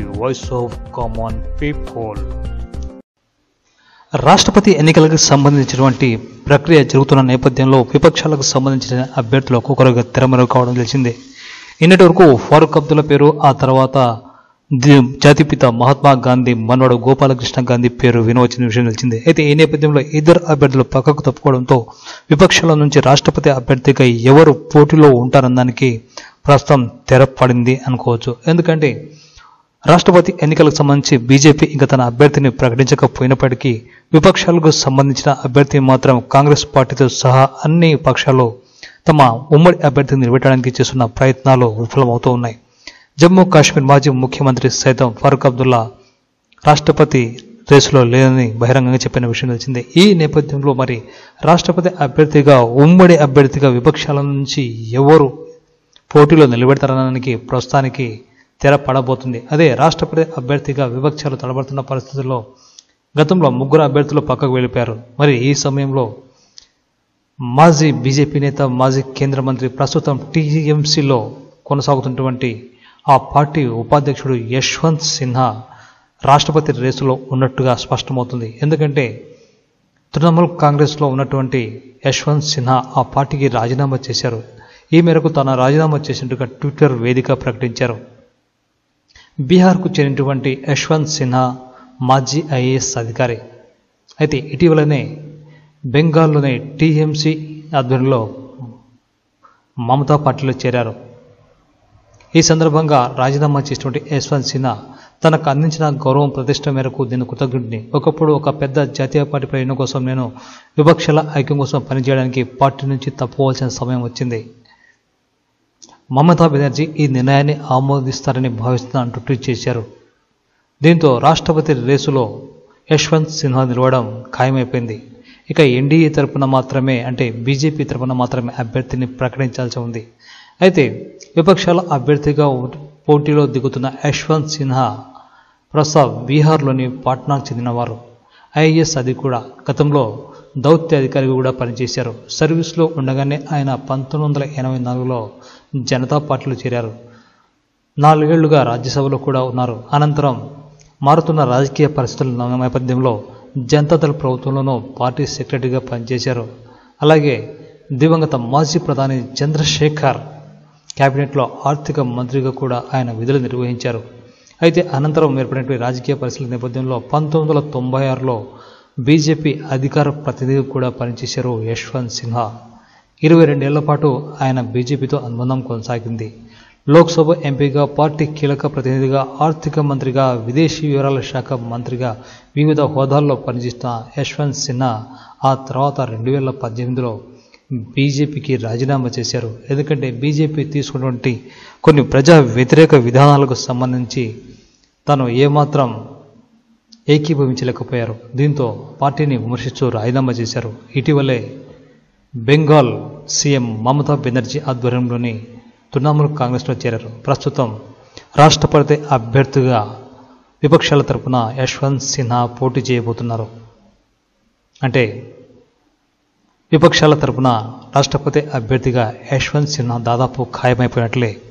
voice of common people రాష్ట్రపతి ఎన్నికలకు సంబంధించినటువంటి ప్రక్రియ జరుగుతున్న నేపథ్యంలో విపక్షాలకు సంబంధించిన అభ్యర్థులు ఒక్కొక్కరుగా తెరమరుగు కావడం తెలిసిందే నిన్నటి వరకు ఫారూక్ అబ్దుల్లా పేరు ఆ తర్వాత ది- జాతిపిత మహాత్మా గాంధీ మనవడు గోపాలకృష్ణ గాంధీ పేరు వినవచ్చిన విషయం తెలిసిందే అయితే ఈ నేపథ్యంలో ఇద్దరు అభ్యర్థులు పక్కకు తప్పుకోవడంతో విపక్షాల నుంచి రాష్ట్రపతి అభ్యర్థిగా ఎవరు పోటీలో ఉంటారన్నదానికి ప్రస్తుతం తెరపడింది అనుకోవచ్చు ఎందుకంటే రాష్ట్రపతి ఎన్నికలకు సంబంధించి బీజేపీ ఇంకా తన అభ్యర్థిని ప్రకటించకపోయినప్పటికీ విపక్షాలకు సంబంధించిన అభ్యర్థి మాత్రం కాంగ్రెస్ పార్టీతో సహా అన్ని పక్షాలు తమ ఉమ్మడి అభ్యర్థిని నిలబెట్టడానికి చేస్తున్న ప్రయత్నాలు విఫలమవుతూ ఉన్నాయి జమ్మూ కాశ్మీర్ మాజీ ముఖ్యమంత్రి సైతం ఫారూక్ అబ్దుల్లా రాష్ట్రపతి రేసులో లేదని బహిరంగంగా చెప్పిన విషయం తెలిసిందే ఈ నేపథ్యంలో మరి రాష్ట్రపతి అభ్యర్థిగా ఉమ్మడి అభ్యర్థిగా విపక్షాల నుంచి ఎవరు పోటీలో నిలబెడతారనడానికి ప్రస్తుతానికి తెర పడబోతుంది అదే రాష్ట్రపతి అభ్యర్థిగా విపక్షాలు తడబడుతున్న పరిస్థితుల్లో గతంలో ముగ్గురు అభ్యర్థులు పక్కకు వెళ్ళిపోయారు మరి ఈ సమయంలో మాజీ బీజేపీ నేత మాజీ కేంద్ర మంత్రి ప్రస్తుతం టీఎంసీలో కొనసాగుతున్నటువంటి ఆ పార్టీ ఉపాధ్యక్షుడు యశ్వంత్ సిన్హా రాష్ట్రపతి రేసులో ఉన్నట్టుగా స్పష్టమవుతుంది ఎందుకంటే తృణమూల్ కాంగ్రెస్లో ఉన్నటువంటి యశ్వంత్ సిన్హా ఆ పార్టీకి రాజీనామా చేశారు ఈ మేరకు తన రాజీనామా చేసినట్టుగా ట్విట్టర్ వేదిక ప్రకటించారు బీహార్కు చెందినటువంటి యశ్వంత్ సిన్హా మాజీ ఐఏఎస్ అధికారి అయితే ఇటీవలనే బెంగాల్లోని టీఎంసీ ఆధ్వర్యంలో మమతా పార్టీలో చేరారు ఈ సందర్భంగా రాజీనామా చేసినటువంటి యశ్వంత్ సిన్హా తనకు అందించిన గౌరవం ప్రతిష్ట మేరకు దీని కృతజ్ఞుడిని ఒకప్పుడు ఒక పెద్ద జాతీయ పార్టీ ప్రయోజనం కోసం నేను విపక్షాల ఐక్యం కోసం పనిచేయడానికి పార్టీ నుంచి తప్పుకోవాల్సిన సమయం వచ్చింది మమతా బెనర్జీ ఈ నిర్ణయాన్ని ఆమోదిస్తారని భావిస్తున్నా అంటూ ట్వీట్ చేశారు దీంతో రాష్ట్రపతి రేసులో యశ్వంత్ సిన్హా నిలవడం ఖాయమైపోయింది ఇక ఎన్డీఏ తరపున మాత్రమే అంటే బీజేపీ తరపున మాత్రమే అభ్యర్థిని ప్రకటించాల్సి ఉంది అయితే విపక్షాల అభ్యర్థిగా పోటీలో దిగుతున్న యశ్వంత్ సిన్హా ప్రస్తుతం బీహార్లోని పాట్నాకు చెందినవారు ఐఏఎస్ అది కూడా గతంలో దౌత్య అధికారిగా కూడా పనిచేశారు సర్వీస్లో ఉండగానే ఆయన పంతొమ్మిది వందల ఎనభై నాలుగులో జనతా పార్టీలో చేరారు నాలుగేళ్లుగా రాజ్యసభలో కూడా ఉన్నారు అనంతరం మారుతున్న రాజకీయ పరిస్థితుల నేపథ్యంలో జనతాదళ ప్రభుత్వంలోనూ పార్టీ సెక్రటరీగా పనిచేశారు అలాగే దివంగత మాజీ ప్రధాని చంద్రశేఖర్ కేబినెట్లో ఆర్థిక మంత్రిగా కూడా ఆయన విధులు నిర్వహించారు అయితే అనంతరం ఏర్పడినటువంటి రాజకీయ పరిస్థితుల నేపథ్యంలో పంతొమ్మిది వందల తొంభై ఆరులో బీజేపీ అధికార ప్రతినిధిగా కూడా పనిచేశారు యశ్వంత్ సిన్హా ఇరవై రెండేళ్ల పాటు ఆయన బీజేపీతో అనుబంధం కొనసాగింది లోక్సభ ఎంపీగా పార్టీ కీలక ప్రతినిధిగా ఆర్థిక మంత్రిగా విదేశీ వివరాల శాఖ మంత్రిగా వివిధ హోదాల్లో పనిచేస్తున్న యశ్వంత్ సిన్హా ఆ తర్వాత రెండు వేల పద్దెనిమిదిలో బీజేపీకి రాజీనామా చేశారు ఎందుకంటే బీజేపీ తీసుకున్నటువంటి కొన్ని ప్రజా వ్యతిరేక విధానాలకు సంబంధించి తను ఏమాత్రం ఏకీభవించలేకపోయారు దీంతో పార్టీని విమర్శిస్తూ రాజీనామా చేశారు ఇటీవలే బెంగాల్ సీఎం మమతా బెనర్జీ ఆధ్వర్యంలోని తృణమూల్ కాంగ్రెస్లో చేరారు ప్రస్తుతం రాష్ట్రపతి అభ్యర్థిగా విపక్షాల తరపున యశ్వంత్ సిన్హా పోటీ చేయబోతున్నారు అంటే విపక్షాల తరపున రాష్ట్రపతి అభ్యర్థిగా యశ్వంత్ సిన్హా దాదాపు ఖాయమైపోయినట్లే